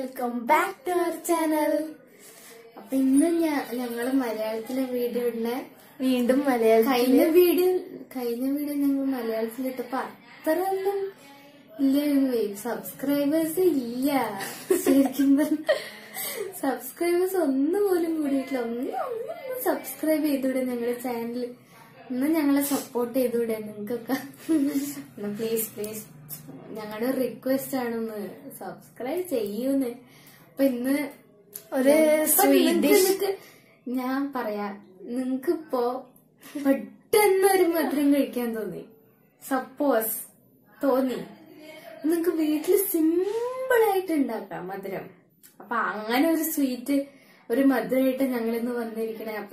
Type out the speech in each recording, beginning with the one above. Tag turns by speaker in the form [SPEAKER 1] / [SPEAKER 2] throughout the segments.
[SPEAKER 1] Welcome back to our channel അപ്പൊ ഇന്ന് ഞാ- ഞങ്ങള് മലയാളത്തിലെ വീഡിയോ ഇടുന്ന
[SPEAKER 2] വീണ്ടും മലയാളം
[SPEAKER 1] കഴിഞ്ഞ വീഡിയോ കഴിഞ്ഞ വീഡിയോ ഞങ്ങൾ മലയാളത്തിൽ ഇട്ടപ്പോ അത്ര ഒന്നും ഇല്ല സബ്സ്ക്രൈബേഴ്സ് ഇല്ല ശരിക്കും സബ്സ്ക്രൈബേഴ്സ് ഒന്നും പോലും കൂടിയിട്ടില്ല ഒന്ന് ഒന്ന് സബ്സ്ക്രൈബ് ചെയ്തൂടെ ഞങ്ങളുടെ ചാനൽ ഒന്ന് ഞങ്ങളെ സപ്പോർട്ട് ചെയ്തൂടെ നിങ്ങൾക്കൊക്കെ പ്ലീസ് പ്ലീസ് ഞങ്ങളുടെ റിക്വസ്റ്റ് ആണ് ഒന്ന് സബ്സ്ക്രൈബ് ചെയ്യൂന്ന് അപ്പൊ ഇന്ന്
[SPEAKER 2] ഒരു
[SPEAKER 1] ഇപ്പൊ നിങ്ങക്ക് നിങ്ങക്ക് ഞാൻ പറയാ നിങ്ങക്ക് ഇപ്പോ പെട്ടെന്ന് ഒരു മധുരം കഴിക്കാൻ തോന്നി സപ്പോസ് തോന്നി നിങ്ങക്ക് വീട്ടില് സിമ്പിൾ ആയിട്ട് ഉണ്ടാക്കാം മധുരം അപ്പൊ അങ്ങനെ ഒരു സ്വീറ്റ് ഒരു മധുരമായിട്ട് ഞങ്ങൾ ഇന്ന് വന്നിരിക്കണേ അപ്പൊ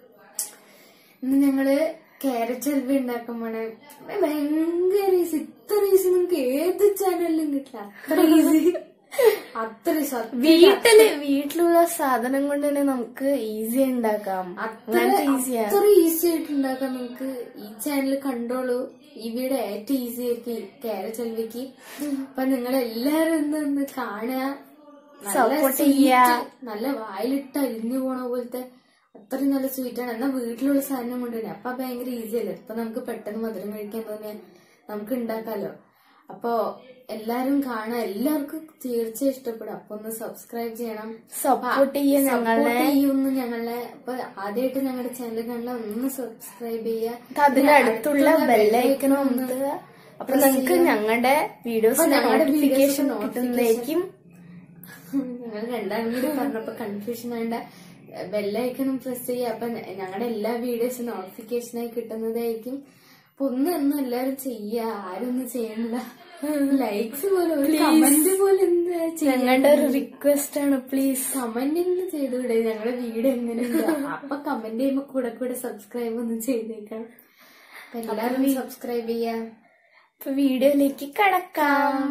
[SPEAKER 1] ഇന്ന് ഞങ്ങള് ക്യാരറ്റ് ഹൽവ ഉണ്ടാക്കാൻ പോണേ ഭയങ്കര ഈസി ഇത്ര ഈസി നിങ്ങൾക്ക് ഏത് ചാനലിലും കിട്ടില്ല അത്ര ഈസി അത്ര സത്യം
[SPEAKER 2] വീട്ടില് വീട്ടിലുള്ള സാധനം കൊണ്ട് തന്നെ നമുക്ക് ഈസി ഉണ്ടാക്കാം
[SPEAKER 1] അത്ര
[SPEAKER 2] അങ്ങനത്തെ ഈസിയാ
[SPEAKER 1] അത്ര ഈസി ആയിട്ട് ഉണ്ടാക്കാൻ നിങ്ങൾക്ക് ഈ ചാനൽ കണ്ടോളൂ ഈ വീഡിയോ ഏറ്റവും ഈസി ആയിരിക്കും ക്യാരറ്റ് ഹൽവയ്ക്ക് അപ്പൊ നിങ്ങൾ എല്ലാരും ഒന്ന് ഒന്ന് കാണുക നല്ല
[SPEAKER 2] Support
[SPEAKER 1] sweet,
[SPEAKER 2] ചെയ്യാ.
[SPEAKER 1] നല്ല വായിലിട്ട് അരിഞ്ഞു പോണ പോലത്തെ അത്രയും നല്ല സ്വീറ്റ് ആണ് എന്നാ വീട്ടിലുള്ള സാധനം കൊണ്ടുതന്നെ അപ്പൊ ഭയങ്കര ഈസി അല്ലേ ഇപ്പൊ നമുക്ക് പെട്ടെന്ന് മധുരം കഴിക്കാൻ തോന്നിയാൽ നമുക്ക് ഉണ്ടാക്കാലോ അപ്പൊ എല്ലാരും കാണാൻ എല്ലാവർക്കും തീർച്ചയായും ഇഷ്ടപ്പെടും അപ്പൊ ഒന്ന് സബ്സ്ക്രൈബ് ചെയ്യണം
[SPEAKER 2] സപ്പോർട്ട് ചെയ്യാ ഞങ്ങളെ
[SPEAKER 1] സപ്പോർട്ട് ചെയ്യുന്നു ഞങ്ങളെ അപ്പൊ ആദ്യമായിട്ട് ഞങ്ങളുടെ ചാനൽ കണ്ടാൽ ഒന്ന് സബ്സ്ക്രൈബ് ചെയ്യുക
[SPEAKER 2] അതിന്റെ അടുത്തുള്ള ബെല്ലൈക്കൺ അമർത്തുക അപ്പൊ നിങ്ങൾക്ക് ഞങ്ങളുടെ വീഡിയോസ്
[SPEAKER 1] ഞങ്ങളുടെ
[SPEAKER 2] നോട്ടിഫിക്കേഷൻ
[SPEAKER 1] videos
[SPEAKER 2] കിട്ടുന്നതായിരിക്കും
[SPEAKER 1] ഞങ്ങൾ രണ്ടാം കൂടി പറഞ്ഞപ്പോ കൺഫ്യൂഷൻ വേണ്ട ബെല്ലൈക്കണം പ്രസ് ചെയ്യുക അപ്പൊ ഞങ്ങളുടെ എല്ലാ വീഡിയോസും നോട്ടിഫിക്കേഷനായി കിട്ടുന്നതായിരിക്കും അപ്പൊ ഒന്ന് ഒന്നും എല്ലാരും ചെയ്യുക ആരും ഒന്നും ചെയ്യണില്ല ലൈക്സ് പോലെ ഒരു കമന്റ് പോലെ എന്താ
[SPEAKER 2] ഞങ്ങളുടെ ഒരു റിക്വസ്റ്റ് ആണ് പ്ലീസ്
[SPEAKER 1] കമന്റ് ചെയ്തുകൂടെ ഞങ്ങളുടെ വീഡിയോ എങ്ങനെയുണ്ട് അപ്പൊ കമന്റ് ചെയ്യുമ്പോ കൂടെ കൂടെ സബ്സ്ക്രൈബ് ഒന്ന് ചെയ്തേക്കണം അപ്പൊ എല്ലാരും സബ്സ്ക്രൈബ് ചെയ്യാ
[SPEAKER 2] ഇപ്പൊ വീഡിയോയിലേക്ക് കടക്കാം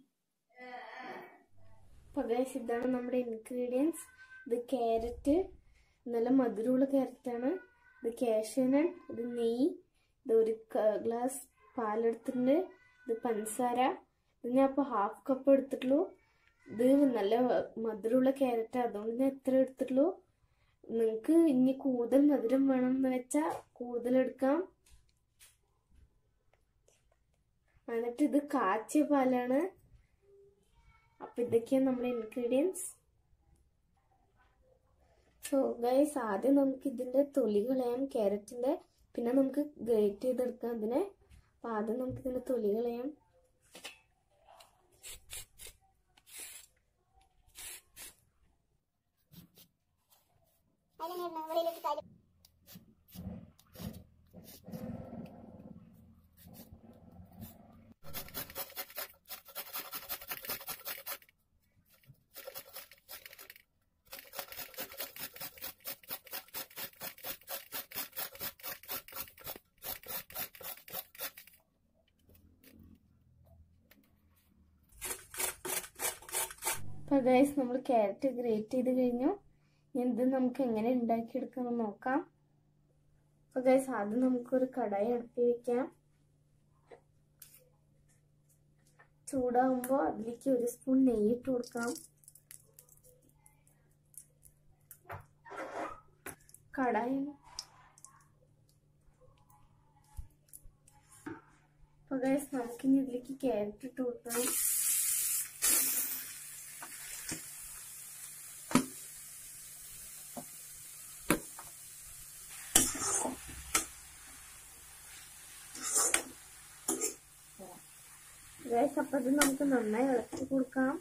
[SPEAKER 2] അപ്പൊ ഗൈസ് ഇതാണ് നമ്മുടെ ഇൻഗ്രീഡിയൻസ് ഇത് ക്യാരറ്റ് നല്ല മധുരമുള്ള ക്യാരറ്റാണ് ഇത് കാഷ്യനട്ട് ഇത് നെയ്യ് ഇത് ഒരു ഗ്ലാസ് പാലെടുത്തിട്ടുണ്ട് ഇത് പഞ്ചസാര ഇത് ഞാൻ ഇപ്പോൾ ഹാഫ് കപ്പ് എടുത്തിട്ടുള്ളൂ ഇത് നല്ല മധുരമുള്ള ക്യാരറ്റ് അതുകൊണ്ട് ഞാൻ എത്ര എടുത്തിട്ടുള്ളൂ നിങ്ങൾക്ക് ഇനി കൂടുതൽ മധുരം വേണം എന്ന് വെച്ചാൽ കൂടുതൽ എടുക്കാം എന്നിട്ട് ഇത് കാച്ചിയ പാലാണ് അപ്പൊ ഇതൊക്കെയാണ് നമ്മുടെ ഇൻഗ്രീഡിയൻസ് സോ ഗൈസ് ആദ്യം നമുക്ക് ഇതിന്റെ തൊലി കളയാം ക്യാരറ്റിന്റെ പിന്നെ നമുക്ക് ഗ്രേറ്റ് ചെയ്തെടുക്കാം ഇതിനെ അപ്പൊ ആദ്യം നമുക്ക് ഇതിന്റെ തൊലി കളയാം അപ്പൊ ഗൈസ് നമ്മൾ ക്യാരറ്റ് ഗ്രേറ്റ് ചെയ്ത് കഴിഞ്ഞു ഇനി ഇത് നമുക്ക് എങ്ങനെ ഉണ്ടാക്കിയെടുക്കാമെന്ന് നോക്കാം അപ്പൊ ഗൈസ് ആദ്യം നമുക്കൊരു കടായി അടുപ്പി വെക്കാം ചൂടാകുമ്പോൾ അതിലേക്ക് ഒരു സ്പൂൺ നെയ്യ് ഇട്ട് കൊടുക്കാം കടായി അപ്പൊ ഗൈസ് നമുക്കിനി ഇതിലേക്ക് ക്യാരറ്റ് ഇട്ട് കൊടുക്കണം ഗൈസ് അപ്പൊ ഇത് നമുക്ക് നന്നായി ഇളക്കി കൊടുക്കാം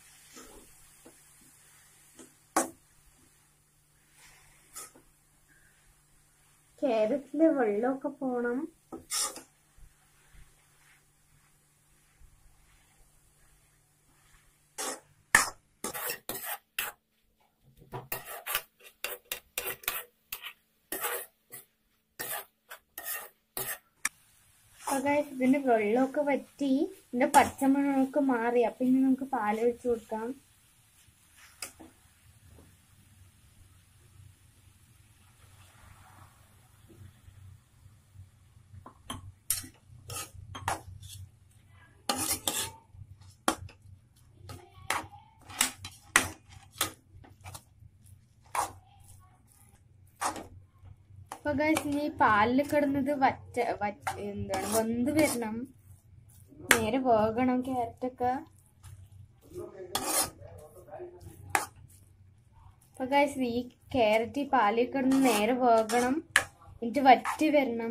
[SPEAKER 2] ക്യാരറ്റിലെ വെള്ളമൊക്കെ പോണം അപ്പൊ ഗൈസ് ഇതിന്റെ വെള്ളമൊക്കെ വറ്റി ഇതിന്റെ പച്ചമണമൊക്കെ മാറി അപ്പൊ ഇനി നമുക്ക് പാല് ഒഴിച്ചു കൊടുക്കാം
[SPEAKER 1] അപ്പൊ ഗൈസ് ഇനി പാലിൽ കിടന്നത് വറ്റ വറ്റ എന്താണ് വെന്ത് വരണം നേരെ വേകണം ക്യാരറ്റൊക്കെ അപ്പൊ ഗൈസ് ഈ ക്യാരറ്റ് ഈ പാലിൽ കിടന്ന് നേരെ വേകണം എന്നിട്ട് വറ്റി വരണം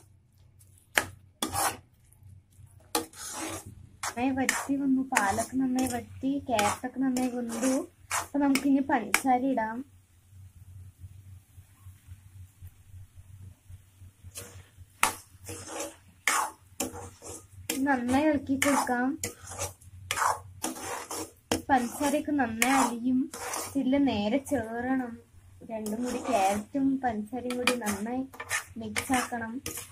[SPEAKER 1] നന്നായി വറ്റി വന്നു പാലൊക്കെ നന്നായി വറ്റി ക്യാരറ്റൊക്കെ നന്നായി വെന്തു അപ്പൊ നമുക്ക് ഇനി പഞ്ചസാര ഇടാം നന്നായി ഇളക്കി കൊടുക്കാം പഞ്ചസാരയൊക്കെ നന്നായി അലിയും ഇതില് നേരെ ചേറണം രണ്ടും കൂടി ക്യാരറ്റും പഞ്ചസാരയും കൂടി നന്നായി മിക്സ് ആക്കണം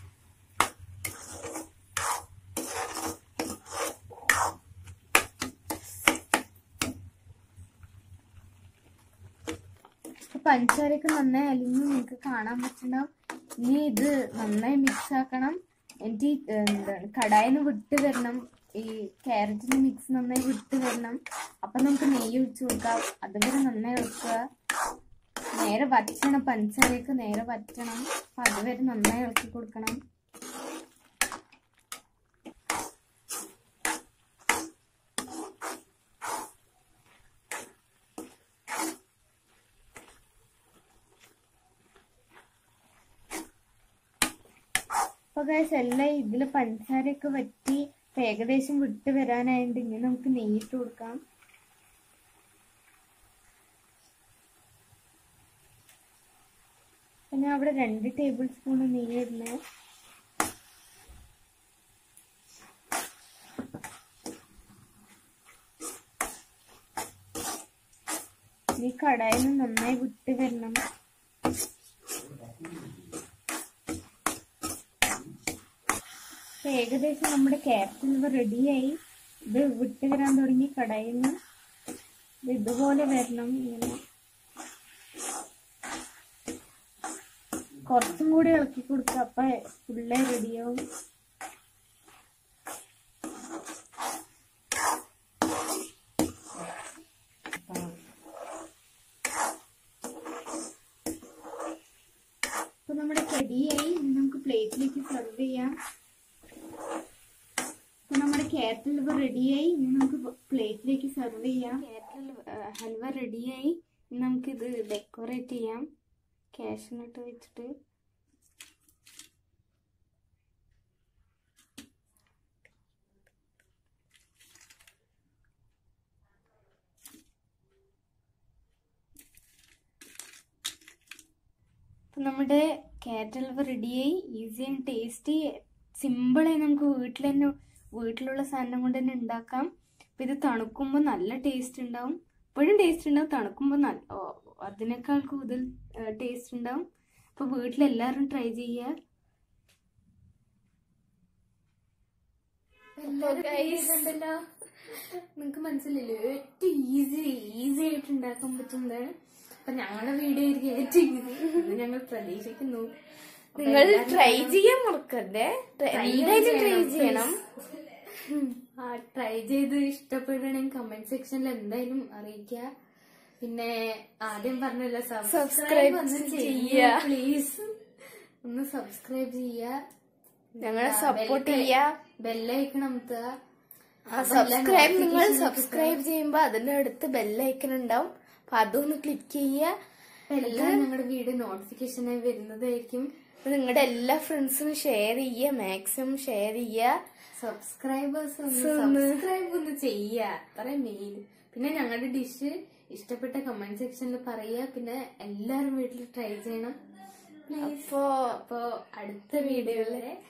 [SPEAKER 1] അപ്പൊ പഞ്ചസാരയൊക്കെ നന്നായി അലിഞ്ഞ് നിങ്ങൾക്ക് കാണാൻ പറ്റുന്നുണ്ടാവും ഇനി ഇത് നന്നായി മിക്സ് ആക്കണം എന്നിട്ട് ഈ, ഏ, എന്താണ് കടായിന്ന് വിട്ട് വരണം ഈ ക്യാരറ്റിന്റെ മിക്സ് നന്നായി വിട്ട് വരണം അപ്പൊ നമുക്ക് നെയ്യ് ഒഴിച്ചു കൊടുക്കാം അതുവരെ നന്നായി ഇളക്കുക നേരെ വറ്റണം പഞ്ചസാരയൊക്കെ നേരെ വറ്റണം അപ്പൊ അതുവരെ നന്നായി ഇളക്കി കൊടുക്കണം അപ്പൊ ഗൈസ് എല്ലാം ഇതില് പഞ്ചസാരയൊക്കെ വറ്റി ഇപ്പൊ ഏകദേശം വിട്ട് വരാനായിട്ട് ഇനി നമുക്ക് നെയ്യിട്ട് കൊടുക്കാം അപ്പൊ ഞാൻ അവിടെ രണ്ട് ടേബിൾ സ്പൂൺ നെയ്യ് ഇടുന്നേ ഈ കടായിൽ നിന്ന് നന്നായി വിട്ട് വരണം ഇപ്പൊ ഏകദേശം നമ്മുടെ ക്യാരറ്റ് ഹൽവ റെഡിയായി ഇത് വിട്ട് വരാൻ തുടങ്ങി കടയിൽ നിന്ന് ഇത് ഇതുപോലെ വരണം ഇങ്ങനെ കുറച്ചും കൂടി ഇളക്കി കൊടുക്കുക അപ്പൊ ഫുള്ളേ റെഡിയാവും അപ്പൊ നമ്മുടെ റെഡിയായി ഇനി നമുക്ക് പ്ലേറ്റിലേക്ക് സെർവ് ചെയ്യാം അപ്പൊ നമ്മുടെ ക്യാരറ്റ് ഹൽവ റെഡിയായി ഇനി നമുക്ക് പ്ലേറ്റിലേക്ക് സെർവ് ചെയ്യാം ക്യാരറ്റ് ഹൽവ റെഡിയായി ഇനി നമുക്ക് ഇത് ഡെക്കറേറ്റ് ചെയ്യാം കാഷ്നട്ട് വെച്ചിട്ട് അപ്പൊ നമ്മുടെ ക്യാരറ്റ് ഹൽവ റെഡിയായി ഈസി ആൻഡ് ടേസ്റ്റി സിമ്പിളായി നമുക്ക് വീട്ടിൽ തന്നെ വീട്ടിലുള്ള സാധനം കൊണ്ട് തന്നെ ഉണ്ടാക്കാം അപ്പൊ ഇത് തണുക്കുമ്പോൾ നല്ല ടേസ്റ്റ് ഉണ്ടാവും ഇപ്പോഴും ടേസ്റ്റ് ഉണ്ടാവും തണുക്കുമ്പോൾ നല്ല ഓ, അതിനേക്കാൾ കൂടുതൽ ടേസ്റ്റ് ഉണ്ടാവും അപ്പൊ വീട്ടിലെല്ലാവരും ട്രൈ ചെയ്യുക നിങ്ങക്ക് മനസ്സിലല്ലോ ഏറ്റവും ഈസി ഈസി ആയിട്ട് ഉണ്ടാക്കാൻ പറ്റുന്നതാണ് അപ്പൊ ഞങ്ങളുടെ വീഡിയോ ആയിരിക്കും ഏറ്റവും ഈസി ഞങ്ങൾ പ്രതീക്ഷിക്കുന്നു അപ്പൊ
[SPEAKER 2] നിങ്ങൾ
[SPEAKER 1] എല്ലാവരും
[SPEAKER 2] ട്രൈ ചെയ്യാൻ മറക്കണ്ടേ എന്തായാലും ട്രൈ ചെയ്യണം
[SPEAKER 1] ആ ട്രൈ ചെയ്ത് ഇഷ്ടപ്പെടുകയാണെങ്കിൽ കമന്റ് സെക്ഷനിൽ എന്തായാലും അറിയിക്കുക പിന്നെ ആദ്യം പറഞ്ഞല്ലോ
[SPEAKER 2] Subscribe
[SPEAKER 1] സബ്സ്ക്രൈബ് ഒന്ന്
[SPEAKER 2] ചെയ്യുക.
[SPEAKER 1] ചെയ്യുക പ്ലീസ് ഒന്ന് സബ്സ്ക്രൈബ് ചെയ്യുക
[SPEAKER 2] ഞങ്ങളെ സപ്പോർട്ട് ചെയ്യാ
[SPEAKER 1] ബെല്ലൈക്കൺ അമുത്തുക
[SPEAKER 2] ആ സബ്സ്ക്രൈബ് നിങ്ങൾ സബ്സ്ക്രൈബ് ചെയ്യുമ്പോ അതിന്റെ അടുത്ത് ബെല്ലൈക്കൺ ഉണ്ടാവും അപ്പൊ അതൊന്ന് ക്ലിക്ക് ചെയ്യുക
[SPEAKER 1] എല്ലാം ഞങ്ങളുടെ വീഡിയോ നോട്ടിഫിക്കേഷനായി വരുന്നതായിരിക്കും
[SPEAKER 2] നിങ്ങളുടെ എല്ലാ ഫ്രണ്ട്സിനും ഷെയർ ചെയ്യുക മാക്സിമം ഷെയർ ചെയ്യുക
[SPEAKER 1] സബ്സ്ക്രൈബേഴ്സ് ഒന്ന് സബ്സ്ക്രൈബ് ഒന്ന് ചെയ്യുക അത്ര മെയിൻ പിന്നെ ഞങ്ങളുടെ ഡിഷ് ഇഷ്ടപ്പെട്ട കമന്റ് സെക്ഷനിൽ പറയുക പിന്നെ എല്ലാരും വീട്ടിൽ ട്രൈ ചെയ്യണം പ്ലീസ്
[SPEAKER 2] അപ്പോ
[SPEAKER 1] അപ്പോ അടുത്ത വീഡിയോയിലെ